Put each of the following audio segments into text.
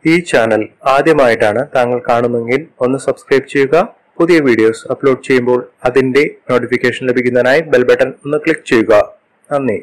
ഈ ചാനൽ ആദ്യമായിട്ടാണ് താങ്കൾ കാണുന്നതെങ്കിൽ ഒന്ന് സബ്സ്ക്രൈബ് ചെയ്യുക പുതിയ വീഡിയോസ് അപ്ലോഡ് ചെയ്യുമ്പോൾ അതിന്റെ നോട്ടിഫിക്കേഷൻ ലഭിക്കുന്നതിനായി ബെൽ ബട്ടൺ ഒന്ന് ക്ലിക്ക് ചെയ്യുക നന്ദി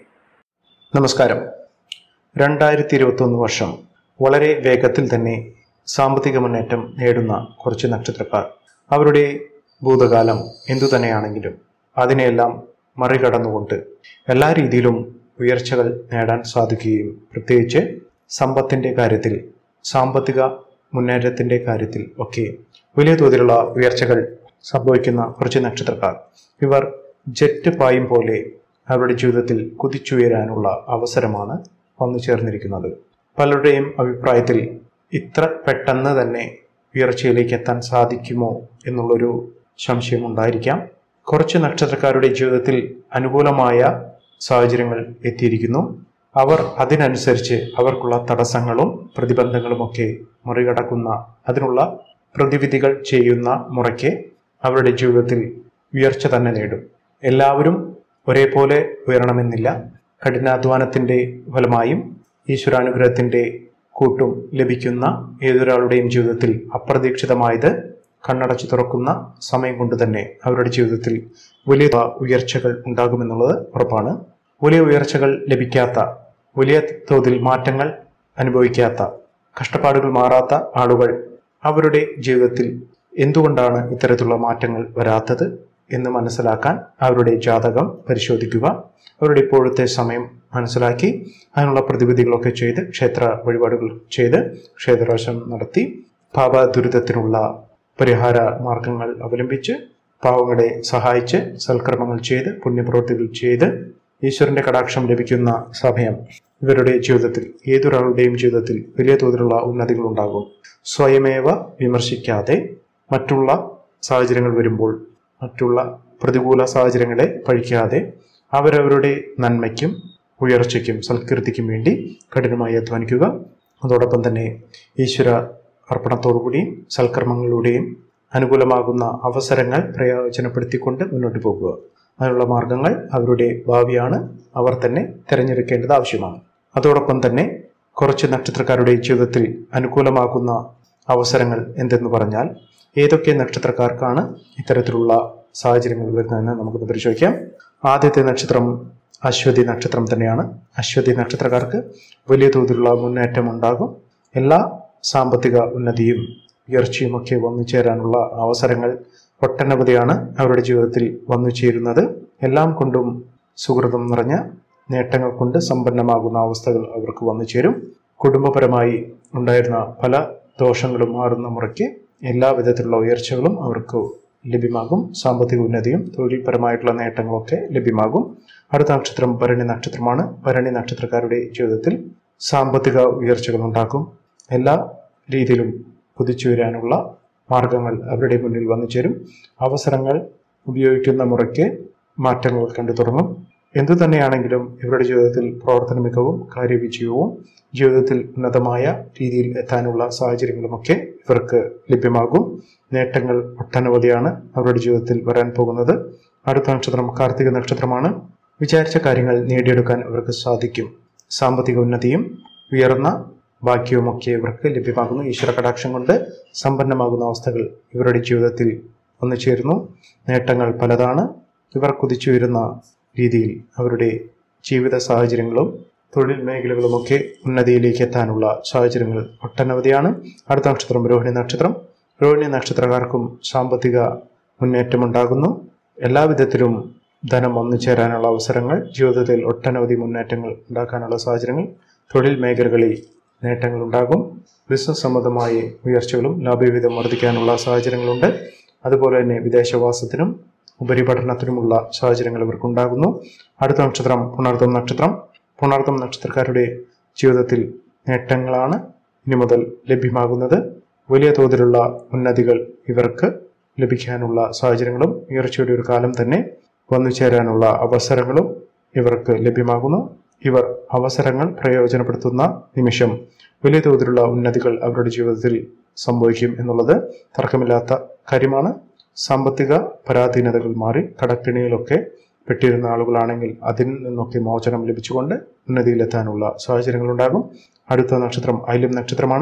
നമസ്കാരം രണ്ടായിരത്തി ഇരുപത്തൊന്ന് വർഷം വളരെ വേഗത്തിൽ തന്നെ സാമ്പത്തിക മുന്നേറ്റം നേടുന്ന കുറച്ച് നക്ഷത്രക്കാർ അവരുടെ ഭൂതകാലം എന്തു തന്നെയാണെങ്കിലും അതിനെയെല്ലാം മറികടന്നുകൊണ്ട് എല്ലാ രീതിയിലും ഉയർച്ചകൾ നേടാൻ സാധിക്കുകയും പ്രത്യേകിച്ച് സമ്പത്തിൻ്റെ കാര്യത്തിൽ സാമ്പത്തിക മുന്നേറ്റത്തിൻ്റെ കാര്യത്തിൽ ഒക്കെ വലിയ തോതിലുള്ള ഉയർച്ചകൾ സംഭവിക്കുന്ന കുറച്ച് നക്ഷത്രക്കാർ ഇവർ ജെറ്റ് പായും പോലെ അവരുടെ ജീവിതത്തിൽ കുതിച്ചുയരാനുള്ള അവസരമാണ് വന്നു ചേർന്നിരിക്കുന്നത് പലരുടെയും അഭിപ്രായത്തിൽ ഇത്ര പെട്ടെന്ന് തന്നെ ഉയർച്ചയിലേക്ക് എത്താൻ സാധിക്കുമോ എന്നുള്ളൊരു സംശയം ഉണ്ടായിരിക്കാം കുറച്ച് നക്ഷത്രക്കാരുടെ ജീവിതത്തിൽ അനുകൂലമായ സാഹചര്യങ്ങൾ എത്തിയിരിക്കുന്നു അവർ അതിനനുസരിച്ച് അവർക്കുള്ള തടസ്സങ്ങളും പ്രതിബന്ധങ്ങളുമൊക്കെ മറികടക്കുന്ന അതിനുള്ള പ്രതിവിധികൾ ചെയ്യുന്ന മുറയ്ക്ക് അവരുടെ ജീവിതത്തിൽ ഉയർച്ച തന്നെ നേടും എല്ലാവരും ഒരേപോലെ ഉയരണമെന്നില്ല കഠിനാധ്വാനത്തിൻ്റെ ഫലമായും ഈശ്വരാനുഗ്രഹത്തിൻ്റെ കൂട്ടും ലഭിക്കുന്ന ഏതൊരാളുടെയും ജീവിതത്തിൽ അപ്രതീക്ഷിതമായത് കണ്ണടച്ചു തുറക്കുന്ന സമയം കൊണ്ട് തന്നെ അവരുടെ ജീവിതത്തിൽ വലിയ ഉയർച്ചകൾ ഉണ്ടാകുമെന്നുള്ളത് ഉറപ്പാണ് വലിയ ഉയർച്ചകൾ ലഭിക്കാത്ത വലിയ തോതിൽ മാറ്റങ്ങൾ അനുഭവിക്കാത്ത കഷ്ടപ്പാടുകൾ മാറാത്ത ആളുകൾ അവരുടെ ജീവിതത്തിൽ എന്തുകൊണ്ടാണ് ഇത്തരത്തിലുള്ള മാറ്റങ്ങൾ വരാത്തത് എന്ന് മനസ്സിലാക്കാൻ അവരുടെ ജാതകം പരിശോധിക്കുക അവരുടെ ഇപ്പോഴത്തെ സമയം മനസ്സിലാക്കി അതിനുള്ള പ്രതിവിധികളൊക്കെ ചെയ്ത് ക്ഷേത്ര വഴിപാടുകൾ ചെയ്ത് ക്ഷേത്രദർശനം നടത്തി പാപ ദുരിതത്തിനുള്ള പരിഹാര മാർഗങ്ങൾ അവലംബിച്ച് പാവങ്ങളെ സഹായിച്ച് സൽക്കർമ്മങ്ങൾ ചെയ്ത് പുണ്യപ്രവൃത്തികൾ ചെയ്ത് ഈശ്വരന്റെ കടാക്ഷം ലഭിക്കുന്ന സമയം ഇവരുടെ ജീവിതത്തിൽ ഏതൊരാളുടെയും ജീവിതത്തിൽ വലിയ തോതിലുള്ള ഉന്നതികൾ ഉണ്ടാകും സ്വയമേവ വിമർശിക്കാതെ മറ്റുള്ള സാഹചര്യങ്ങൾ വരുമ്പോൾ മറ്റുള്ള പ്രതികൂല സാഹചര്യങ്ങളെ പഴിക്കാതെ അവരവരുടെ നന്മയ്ക്കും ഉയർച്ചയ്ക്കും സൽകീർത്തിക്കും വേണ്ടി കഠിനമായി അധ്വാനിക്കുക അതോടൊപ്പം തന്നെ ഈശ്വര അർപ്പണത്തോടുകൂടിയും സൽക്കർമ്മങ്ങളിലൂടെയും അനുകൂലമാകുന്ന അവസരങ്ങൾ പ്രയോജനപ്പെടുത്തിക്കൊണ്ട് മുന്നോട്ട് പോകുക അതിനുള്ള മാർഗങ്ങൾ അവരുടെ ഭാവിയാണ് അവർ തന്നെ തിരഞ്ഞെടുക്കേണ്ടത് ആവശ്യമാണ് അതോടൊപ്പം തന്നെ കുറച്ച് നക്ഷത്രക്കാരുടെ ജീവിതത്തിൽ അനുകൂലമാകുന്ന അവസരങ്ങൾ എന്തെന്ന് പറഞ്ഞാൽ ഏതൊക്കെ നക്ഷത്രക്കാർക്കാണ് ഇത്തരത്തിലുള്ള സാഹചര്യങ്ങൾ വരുന്നതെന്ന് നമുക്കൊന്ന് പരിശോധിക്കാം ആദ്യത്തെ നക്ഷത്രം അശ്വതി നക്ഷത്രം തന്നെയാണ് അശ്വതി നക്ഷത്രക്കാർക്ക് വലിയ തോതിലുള്ള മുന്നേറ്റം ഉണ്ടാകും എല്ലാ സാമ്പത്തിക ഉന്നതിയും ഉയർച്ചയും ഒക്കെ വന്നു ചേരാനുള്ള അവസരങ്ങൾ ഒട്ടനവധിയാണ് അവരുടെ ജീവിതത്തിൽ വന്നു ചേരുന്നത് എല്ലാം കൊണ്ടും സുഹൃതം നിറഞ്ഞ നേട്ടങ്ങൾ കൊണ്ട് സമ്പന്നമാകുന്ന അവസ്ഥകൾ അവർക്ക് വന്നു ചേരും കുടുംബപരമായി ഉണ്ടായിരുന്ന പല ദോഷങ്ങളും മാറുന്ന മുറയ്ക്ക് എല്ലാ വിധത്തിലുള്ള ഉയർച്ചകളും അവർക്ക് ലഭ്യമാകും സാമ്പത്തിക ഉന്നതിയും തൊഴിൽപരമായിട്ടുള്ള നേട്ടങ്ങളൊക്കെ ലഭ്യമാകും അടുത്ത നക്ഷത്രം ഭരണി നക്ഷത്രമാണ് ഭരണി നക്ഷത്രക്കാരുടെ ജീവിതത്തിൽ സാമ്പത്തിക ഉയർച്ചകൾ ഉണ്ടാക്കും എല്ലാ രീതിയിലും കുതിച്ചുയരാനുള്ള മാർഗങ്ങൾ അവരുടെ മുന്നിൽ വന്നു ചേരും അവസരങ്ങൾ ഉപയോഗിക്കുന്ന മുറയ്ക്ക് മാറ്റങ്ങൾ കണ്ടു തുടങ്ങും എന്തു തന്നെയാണെങ്കിലും ഇവരുടെ ജീവിതത്തിൽ പ്രവർത്തന മികവും കാര്യവിജയവും ജീവിതത്തിൽ ഉന്നതമായ രീതിയിൽ എത്താനുള്ള സാഹചര്യങ്ങളുമൊക്കെ ഇവർക്ക് ലഭ്യമാകും നേട്ടങ്ങൾ ഒട്ടനവധിയാണ് അവരുടെ ജീവിതത്തിൽ വരാൻ പോകുന്നത് അടുത്ത നക്ഷത്രം കാർത്തിക നക്ഷത്രമാണ് വിചാരിച്ച കാര്യങ്ങൾ നേടിയെടുക്കാൻ ഇവർക്ക് സാധിക്കും സാമ്പത്തിക ഉന്നതിയും ഉയർന്ന ഭാഗ്യവുമൊക്കെ ഇവർക്ക് ലഭ്യമാകുന്നു ഈശ്വര കടാക്ഷം കൊണ്ട് സമ്പന്നമാകുന്ന അവസ്ഥകൾ ഇവരുടെ ജീവിതത്തിൽ വന്നു ചേരുന്നു നേട്ടങ്ങൾ പലതാണ് ഇവർ കുതിച്ചുയരുന്ന രീതിയിൽ അവരുടെ ജീവിത സാഹചര്യങ്ങളും തൊഴിൽ മേഖലകളുമൊക്കെ ഉന്നതിയിലേക്ക് എത്താനുള്ള സാഹചര്യങ്ങൾ ഒട്ടനവധിയാണ് അടുത്ത നക്ഷത്രം രോഹിണി നക്ഷത്രം രോഹിണി നക്ഷത്രക്കാർക്കും സാമ്പത്തിക മുന്നേറ്റമുണ്ടാകുന്നു എല്ലാവിധത്തിലും ധനം വന്നു ചേരാനുള്ള അവസരങ്ങൾ ജീവിതത്തിൽ ഒട്ടനവധി മുന്നേറ്റങ്ങൾ ഉണ്ടാക്കാനുള്ള സാഹചര്യങ്ങൾ തൊഴിൽ മേഖലകളിൽ നേട്ടങ്ങൾ ഉണ്ടാകും ബിസിനസ് സംബന്ധമായ ഉയർച്ചകളും ലാഭവിഹിതം വർദ്ധിക്കാനുള്ള സാഹചര്യങ്ങളുണ്ട് അതുപോലെ തന്നെ വിദേശവാസത്തിനും ഉപരിപഠനത്തിനുമുള്ള സാഹചര്യങ്ങൾ ഇവർക്കുണ്ടാകുന്നു അടുത്ത നക്ഷത്രം പുണർത്തം നക്ഷത്രം പുണർത്തം നക്ഷത്രക്കാരുടെ ജീവിതത്തിൽ നേട്ടങ്ങളാണ് ഇനി മുതൽ ലഭ്യമാകുന്നത് വലിയ തോതിലുള്ള ഉന്നതികൾ ഇവർക്ക് ലഭിക്കാനുള്ള സാഹചര്യങ്ങളും ഉയർച്ചയുടെ ഒരു കാലം തന്നെ വന്നു ചേരാനുള്ള അവസരങ്ങളും ഇവർക്ക് ലഭ്യമാകുന്നു ഇവർ അവസരങ്ങൾ പ്രയോജനപ്പെടുത്തുന്ന നിമിഷം വലിയ തോതിലുള്ള ഉന്നതികൾ അവരുടെ ജീവിതത്തിൽ സംഭവിക്കും എന്നുള്ളത് തർക്കമില്ലാത്ത കാര്യമാണ് സാമ്പത്തിക പരാധീനതകൾ മാറി കടക്കിണിയിലൊക്കെ പെട്ടിരുന്ന ആളുകളാണെങ്കിൽ അതിൽ നിന്നൊക്കെ മോചനം ലഭിച്ചുകൊണ്ട് ഉന്നതിയിലെത്താനുള്ള സാഹചര്യങ്ങളുണ്ടാകും അടുത്ത നക്ഷത്രം ഐല്യം നക്ഷത്രമാണ്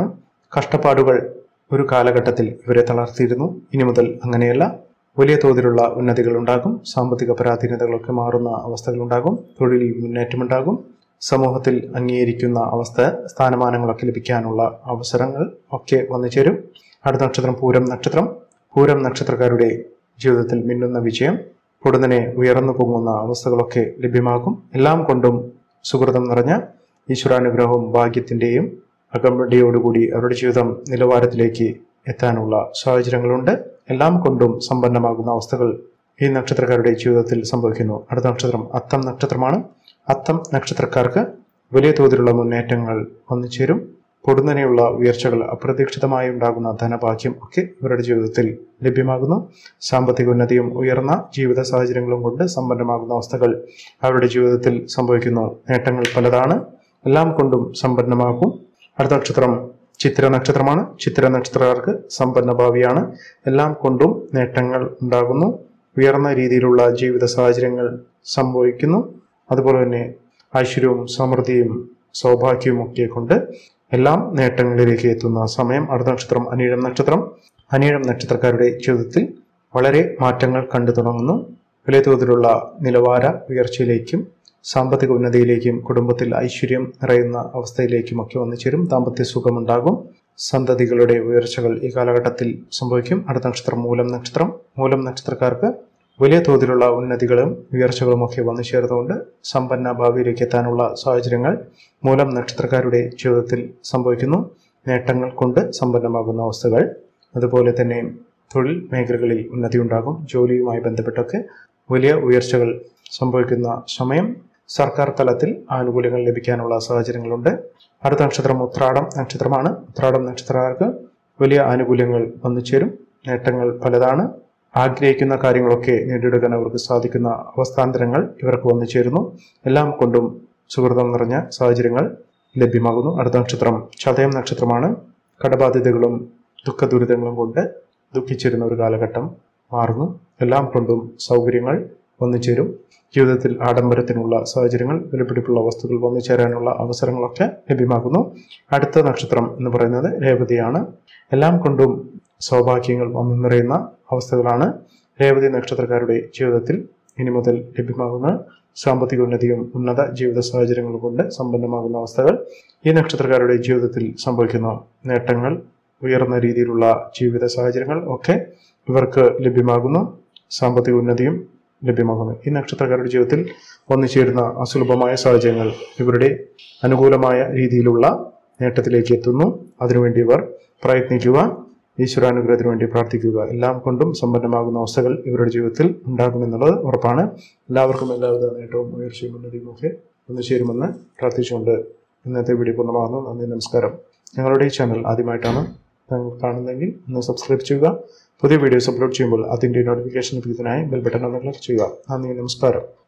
കഷ്ടപ്പാടുകൾ ഒരു കാലഘട്ടത്തിൽ ഇവരെ തളർത്തിയിരുന്നു ഇനി മുതൽ അങ്ങനെയല്ല വലിയ തോതിലുള്ള ഉന്നതികൾ ഉണ്ടാകും സാമ്പത്തിക പരാധീനതകളൊക്കെ മാറുന്ന അവസ്ഥകളുണ്ടാകും തൊഴിലിൽ മുന്നേറ്റമുണ്ടാകും സമൂഹത്തിൽ അംഗീകരിക്കുന്ന അവസ്ഥ സ്ഥാനമാനങ്ങളൊക്കെ ലഭിക്കാനുള്ള അവസരങ്ങൾ ഒക്കെ വന്നു ചേരും അടുത്ത നക്ഷത്രം പൂരം നക്ഷത്രം പൂരം നക്ഷത്രക്കാരുടെ ജീവിതത്തിൽ മിന്നുന്ന വിജയം പൊടുന്നനെ ഉയർന്നു പൊങ്ങുന്ന അവസ്ഥകളൊക്കെ ലഭ്യമാകും എല്ലാം കൊണ്ടും സുഹൃതം നിറഞ്ഞ ഈശ്വരാനുഗ്രഹവും ഭാഗ്യത്തിന്റെയും അകമ്പടിയോടുകൂടി അവരുടെ ജീവിതം നിലവാരത്തിലേക്ക് എത്താനുള്ള സാഹചര്യങ്ങളുണ്ട് എല്ലാം കൊണ്ടും സമ്പന്നമാകുന്ന അവസ്ഥകൾ ഈ നക്ഷത്രക്കാരുടെ ജീവിതത്തിൽ സംഭവിക്കുന്നു അടുത്ത നക്ഷത്രം അത്തം നക്ഷത്രമാണ് അത്തം നക്ഷത്രക്കാർക്ക് വലിയ തോതിലുള്ള മുന്നേറ്റങ്ങൾ വന്നു ചേരും പൊടുന്നനെയുള്ള ഉയർച്ചകൾ അപ്രതീക്ഷിതമായി ഉണ്ടാകുന്ന ധനഭാഗ്യം ഒക്കെ ഇവരുടെ ജീവിതത്തിൽ ലഭ്യമാകുന്നു സാമ്പത്തിക ഉന്നതിയും ഉയർന്ന ജീവിത സാഹചര്യങ്ങളും കൊണ്ട് സമ്പന്നമാകുന്ന അവസ്ഥകൾ അവരുടെ ജീവിതത്തിൽ സംഭവിക്കുന്നു നേട്ടങ്ങൾ പലതാണ് എല്ലാം കൊണ്ടും സമ്പന്നമാകും അടുത്ത നക്ഷത്രം ചിത്ര നക്ഷത്രമാണ് ചിത്ര നക്ഷത്രക്കാർക്ക് സമ്പന്ന ഭാവിയാണ് എല്ലാം കൊണ്ടും നേട്ടങ്ങൾ ഉണ്ടാകുന്നു ഉയർന്ന രീതിയിലുള്ള ജീവിത സാഹചര്യങ്ങൾ സംഭവിക്കുന്നു അതുപോലെ തന്നെ ഐശ്വര്യവും സമൃദ്ധിയും സൗഭാഗ്യവും ഒക്കെ കൊണ്ട് എല്ലാം നേട്ടങ്ങളിലേക്ക് എത്തുന്ന സമയം അടുത്ത നക്ഷത്രം അനീഴം നക്ഷത്രം അനീഴം നക്ഷത്രക്കാരുടെ ജീവിതത്തിൽ വളരെ മാറ്റങ്ങൾ കണ്ടു തുടങ്ങുന്നു വലിയ തോതിലുള്ള നിലവാര ഉയർച്ചയിലേക്കും സാമ്പത്തിക ഉന്നതിയിലേക്കും കുടുംബത്തിൽ ഐശ്വര്യം നിറയുന്ന അവസ്ഥയിലേക്കും ഒക്കെ വന്നു ചേരും ദാമ്പത്യ സുഖമുണ്ടാകും സന്തതികളുടെ ഉയർച്ചകൾ ഈ കാലഘട്ടത്തിൽ സംഭവിക്കും അടുത്ത നക്ഷത്രം മൂലം നക്ഷത്രം മൂലം നക്ഷത്രക്കാർക്ക് വലിയ തോതിലുള്ള ഉന്നതികളും ഉയർച്ചകളും ഒക്കെ വന്നു ചേർന്നുകൊണ്ട് സമ്പന്ന ഭാവിയിലേക്ക് എത്താനുള്ള സാഹചര്യങ്ങൾ മൂലം നക്ഷത്രക്കാരുടെ ജീവിതത്തിൽ സംഭവിക്കുന്നു നേട്ടങ്ങൾ കൊണ്ട് സമ്പന്നമാകുന്ന അവസ്ഥകൾ അതുപോലെ തന്നെ തൊഴിൽ മേഖലകളിൽ ഉന്നതി ഉണ്ടാകും ജോലിയുമായി ബന്ധപ്പെട്ടൊക്കെ വലിയ ഉയർച്ചകൾ സംഭവിക്കുന്ന സമയം സർക്കാർ തലത്തിൽ ആനുകൂല്യങ്ങൾ ലഭിക്കാനുള്ള സാഹചര്യങ്ങളുണ്ട് അടുത്ത നക്ഷത്രം ഉത്രാടം നക്ഷത്രമാണ് ഉത്രാടം നക്ഷത്രക്കാർക്ക് വലിയ ആനുകൂല്യങ്ങൾ വന്നു ചേരും നേട്ടങ്ങൾ പലതാണ് ആഗ്രഹിക്കുന്ന കാര്യങ്ങളൊക്കെ നേടിയെടുക്കാൻ അവർക്ക് സാധിക്കുന്ന അവസ്ഥാന്തരങ്ങൾ ഇവർക്ക് വന്നു ചേരുന്നു എല്ലാം കൊണ്ടും സുഹൃതം നിറഞ്ഞ സാഹചര്യങ്ങൾ ലഭ്യമാകുന്നു അടുത്ത നക്ഷത്രം ചതയം നക്ഷത്രമാണ് കടബാധ്യതകളും ദുഃഖ ദുരിതങ്ങളും കൊണ്ട് ദുഃഖിച്ചിരുന്ന ഒരു കാലഘട്ടം മാറുന്നു എല്ലാം കൊണ്ടും സൗകര്യങ്ങൾ വന്നു ചേരും ജീവിതത്തിൽ ആഡംബരത്തിനുള്ള സാഹചര്യങ്ങൾ വിലപിടിപ്പുള്ള വസ്തുക്കൾ വന്നു ചേരാനുള്ള അവസരങ്ങളൊക്കെ ലഭ്യമാകുന്നു അടുത്ത നക്ഷത്രം എന്ന് പറയുന്നത് രേവതിയാണ് എല്ലാം കൊണ്ടും സൗഭാഗ്യങ്ങൾ വന്നു നിറയുന്ന അവസ്ഥകളാണ് രേവതി നക്ഷത്രക്കാരുടെ ജീവിതത്തിൽ ഇനി മുതൽ ലഭ്യമാകുന്ന സാമ്പത്തിക ഉന്നതിയും ഉന്നത ജീവിത സാഹചര്യങ്ങൾ കൊണ്ട് സമ്പന്നമാകുന്ന അവസ്ഥകൾ ഈ നക്ഷത്രക്കാരുടെ ജീവിതത്തിൽ സംഭവിക്കുന്ന നേട്ടങ്ങൾ ഉയർന്ന രീതിയിലുള്ള ജീവിത സാഹചര്യങ്ങൾ ഒക്കെ ഇവർക്ക് ലഭ്യമാകുന്നു സാമ്പത്തിക ഉന്നതിയും ലഭ്യമാകുന്നു ഈ നക്ഷത്രക്കാരുടെ ജീവിതത്തിൽ വന്നു ചേരുന്ന അസുലഭമായ സാഹചര്യങ്ങൾ ഇവരുടെ അനുകൂലമായ രീതിയിലുള്ള നേട്ടത്തിലേക്ക് എത്തുന്നു അതിനുവേണ്ടി ഇവർ പ്രയത്നിക്കുക ഈശ്വരാനുഗ്രഹത്തിന് വേണ്ടി പ്രാർത്ഥിക്കുക എല്ലാം കൊണ്ടും സമ്പന്നമാകുന്ന അവസ്ഥകൾ ഇവരുടെ ജീവിതത്തിൽ ഉണ്ടാകുമെന്നുള്ളത് ഉറപ്പാണ് എല്ലാവർക്കും എല്ലാവിധ നേട്ടവും ഉയർച്ചയും ഉന്നതിയും ഒക്കെ വന്നു ചേരുമെന്ന് പ്രാർത്ഥിച്ചുകൊണ്ട് ഇന്നത്തെ വീഡിയോ പൂർണ്ണമാകുന്നു നന്ദി നമസ്കാരം ഞങ്ങളുടെ ഈ ചാനൽ ആദ്യമായിട്ടാണ് നിങ്ങൾ കാണുന്നതെങ്കിൽ ഒന്ന് സബ്സ്ക്രൈബ് ചെയ്യുക പുതിയ വീഡിയോസ് അപ്ലോഡ് ചെയ്യുമ്പോൾ അതിൻ്റെ നോട്ടിഫിക്കേഷൻ ലഭിക്കുന്നതിനായി ബെൽ ബട്ടൺ ഒന്ന് ക്ലിക്ക് ചെയ്യുക നന്ദി നമസ്കാരം